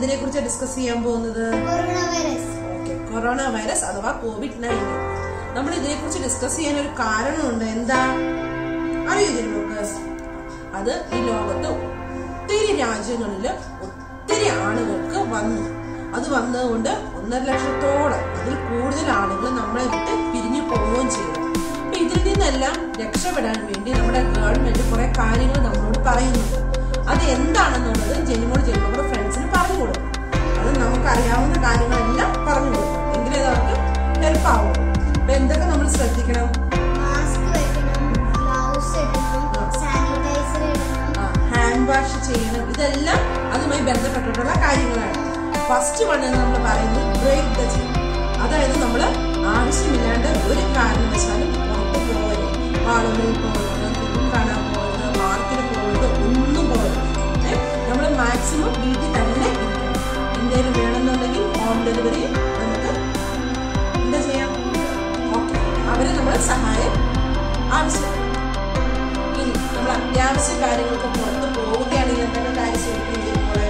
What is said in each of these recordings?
എന്തിനെ കുറിച്ച് ഡിസ്കസ് ചെയ്യാൻ പോകുന്നത് corona virus okay corona virus അഥവാ കോവിഡ് നയൻറ്റീൻ നമ്മൾ ഇതിനെ കുറിച്ച് ഡിസ്കസ് ചെയ്യാൻ ഒരു കാരണമുണ്ട് എന്താ അറിയോ നമുക്ക് അത് ഈ ലോകത്ത് ഒത്തിരി രാജ്യങ്ങളിൽ ഒത്തിരി ആളുകൾക്ക് വന്നു അത് വന്നതുകൊണ്ട് ഒന്നര ലക്ഷത്തോളം അതിൽ കൂടുതൽ ആളുകൾ നമ്മളെ വിട്ട് പിരിഞ്ഞു പോവുകയും ചെയ്തു അപ്പൊ ഇതിൽ നിന്നെല്ലാം രക്ഷപ്പെടാൻ വേണ്ടി നമ്മുടെ ഗവൺമെന്റ് കുറെ കാര്യങ്ങൾ നമ്മളോട് പറയുന്നുണ്ട് അത് എന്താണെന്നുള്ളത് ജനിമോട് ജനിമോട് ഫ്രണ്ട്സിന് പറഞ്ഞു കൊടുക്കും അത് നമുക്ക് അറിയാവുന്ന കാര്യങ്ങളെല്ലാം പറഞ്ഞു കൊടുക്കും എങ്കിലേ അത് അവർക്ക് ഹെൽപ്പ് ആവും അപ്പൊ എന്തൊക്കെ നമ്മൾ ശ്രദ്ധിക്കണം മാസ്ക് വെക്കണം ഗ്ലൗസ് ഇടണം സാനിറ്റൈസർ ഇടണം ഹാൻഡ് വാഷ് ചെയ്യണം ഇതെല്ലാം അതുമായി ബന്ധപ്പെട്ടിട്ടുള്ള കാര്യങ്ങളാണ് ഫസ്റ്റ് വൺ എന്ന് നമ്മൾ പറയുന്നത് ബ്രേക്ക് ദ ചെയിൻ അതായത് നമ്മൾ ആവശ്യമില്ലാണ്ട് ഒരു കാരണവശാലും പുറത്ത് പോകരുത് പാളുകളിൽ പോകുന്നത് ഫിലിം കാണാൻ പോകുന്നത് മാർക്കിന് പോകുന്നത് ഒന്നും പോകരുത് നമ്മൾ മാക്സിമം വീട്ടിൽ തന്നെ ഇരിക്കണം എന്തെങ്കിലും വേണമെന്നുണ്ടെങ്കിൽ ഹോം ഡെലിവറി നമുക്ക് എന്താ ചെയ്യാം ഓക്കെ അവരെ നമ്മൾ സഹായം ആവശ്യപ്പെടും ഇനി നമ്മൾ അത്യാവശ്യ കാര്യങ്ങൾക്ക് പുറത്ത് പോവുകയാണെങ്കിൽ എന്തൊക്കെ കാര്യം ശ്രദ്ധിക്കുകയും ചെയ്യുമ്പോൾ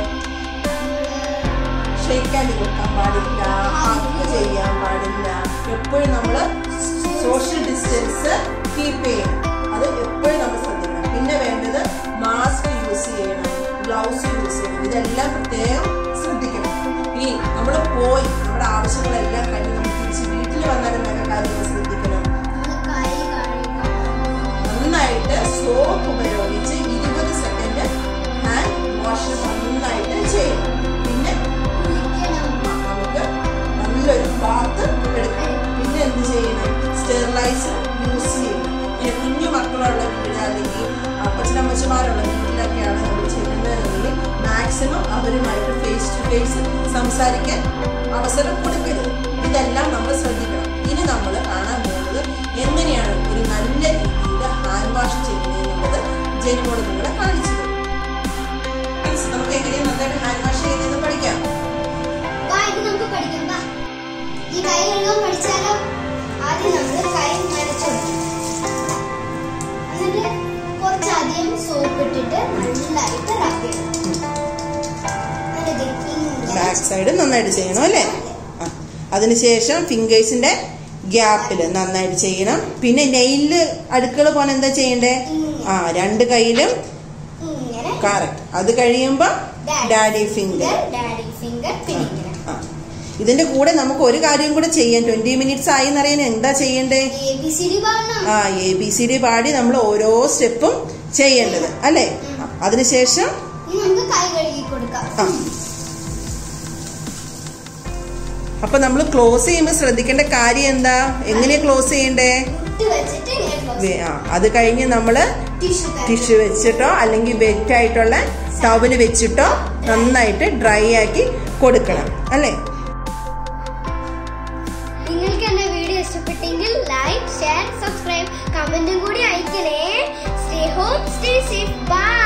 ഷെയ്ക്കാൻ കൊടുക്കാൻ പാടില്ല ഹഗ് ചെയ്യാൻ പാടില്ല എപ്പോഴും നമ്മൾ സോഷ്യൽ ഡിസ്റ്റൻസ് കീപ്പ് ചെയ്യണം അത് എപ്പോഴും നമ്മൾ ശ്രദ്ധിക്കണം പിന്നെ വേണ്ടത് മാസ്ക് യൂസ് ചെയ്യണം ഗ്ലൗസ് യൂസ് ചെയ്യണം ഇതെല്ലാം പ്രത്യേകം ശ്രദ്ധിക്കണം ഇനി നമ്മൾ പോയി നമ്മുടെ ആവശ്യങ്ങളെല്ലാം കഴിഞ്ഞ് നമ്മൾ തിരിച്ച് വീട്ടിൽ വന്നാൽ എന്തൊക്കെ കാര്യങ്ങൾ ശ്രദ്ധിക്കണം നമ്മൾ കൈ കഴുകണം നന്നായിട്ട് സോപ്പ് ഉപയോഗിച്ച് ഇരുപത് സെക്കൻഡ് ഹാൻഡ് വാഷ് നന്നായിട്ട് ചെയ്യണം പിന്നെ കുളിക്കണം ആ, നമുക്ക് നല്ലൊരു ബാത്ത് എടുക്കണം പിന്നെ എന്ത് ചെയ്യണം സ്റ്റെറിലൈസർ യൂസ് ചെയ്യണം പിന്നെ കുഞ്ഞു മക്കളുള്ള വീട് അല്ലെങ്കിൽ അപ്പച്ചനമ്മച്ചമാരുള്ള വീട്ടിലൊക്കെയാണ് നമ്മൾ ചെല്ലുന്നതെങ്കിൽ മാക്സിമം അവരുമായിട്ട് ഫേസ് ടു ഫേസ് സംസാരിക്കാൻ അവസരം കൊടുക്കരുത് ഇതെല്ലാം നമ്മൾ ശ്രദ്ധിക്കണം ഇനി നമ്മൾ കാണാൻ പോകുന്നത് എങ്ങനെയാണ് ഒരു നല്ല രീതിയിൽ ഹാൻഡ് വാഷ് ചെയ്യുന്നത് എന്നുള്ളത് ജനിമോട് നിങ്ങളെ കാണിച്ചു തരും Friends, നമുക്ക് എങ്ങനെയാണ് നന്നായിട്ട് ഹാൻഡ് വാഷ് ചെയ്യുന്നതെന്ന് പഠിക്കാം വാ ഇത് നമുക്ക് പഠിക്കാം വാ ഈ കൈ കഴുകാൻ പഠിച്ചാലോ ആദ്യം നമ്മൾ കൈ നനച്ചു എന്നിട്ട് കുറച്ചധികം സോപ്പ് ഇട്ടിട്ട് നല്ലതായിട്ട് റബ് ചെയ്യണം എന്നിട്ട് ഇങ്ങനെ ബാക്ക് സൈഡ് നന്നായിട്ട് ചെയ്യണം അല്ലേ ആ. അതിനുശേഷം ഫിംഗേഴ്സിന്റെ ഗ്യാപ്പിൽ നന്നായിട്ട് ചെയ്യണം പിന്നെ നെയിലില് അടുക്കള പോകാൻ എന്താ ചെയ്യണ്ടേ ആ രണ്ട് കൈയിലും ഇങ്ങനെ കറക്റ്റ് അത് കഴിയുമ്പോ ഡാഡി ഫിംഗർ ഡാഡി ഫിംഗർ പിടിക്കണം ആ ഇതിന്റെ കൂടെ നമുക്ക് ഒരു കാര്യം കൂടെ ചെയ്യാം ട്വന്റി മിനിറ്റ്സ് ആയി എന്നറിയാൻ എന്താ ചെയ്യണ്ടേ എ ബി സി ഡി പാടണം ആ എ ബി സി ഡി പാടി നമ്മൾ ഓരോ സ്റ്റെപ്പും ചെയ്യേണ്ടത് അല്ലേ ആ, അതിനുശേഷം ഇനി നമുക്ക് കൈ കഴുകി കൊടുക്കാം ആ അപ്പൊ നമ്മൾ ക്ലോസ് ചെയ്യുമ്പോൾ ശ്രദ്ധിക്കേണ്ട കാര്യം എന്താ എങ്ങനെയാ ക്ലോസ് ചെയ്യണ്ടേ മുട്ട് വെച്ചിട്ട് ഇങ്ങനെ close വേ- ആ, അത് കഴിഞ്ഞ് നമ്മള് ടിഷ്യൂ ടിഷ്യൂ വെച്ചിട്ടോ അല്ലെങ്കിൽ വെറ്റ് ആയിട്ടുള്ള ടവല് വെച്ചിട്ടോ നന്നായിട്ട് ഡ്രൈ ആക്കി കൊടുക്കണം അല്ലേ നിങ്ങൾക്ക് എന്റെ വീഡിയോ ഇഷ്ടപ്പെട്ടെങ്കിൽ ലൈക്ക് ഷെയർ സബ്സ്ക്രൈബ് കമന്റും കൂടി അയക്കണേ stay home stay safe by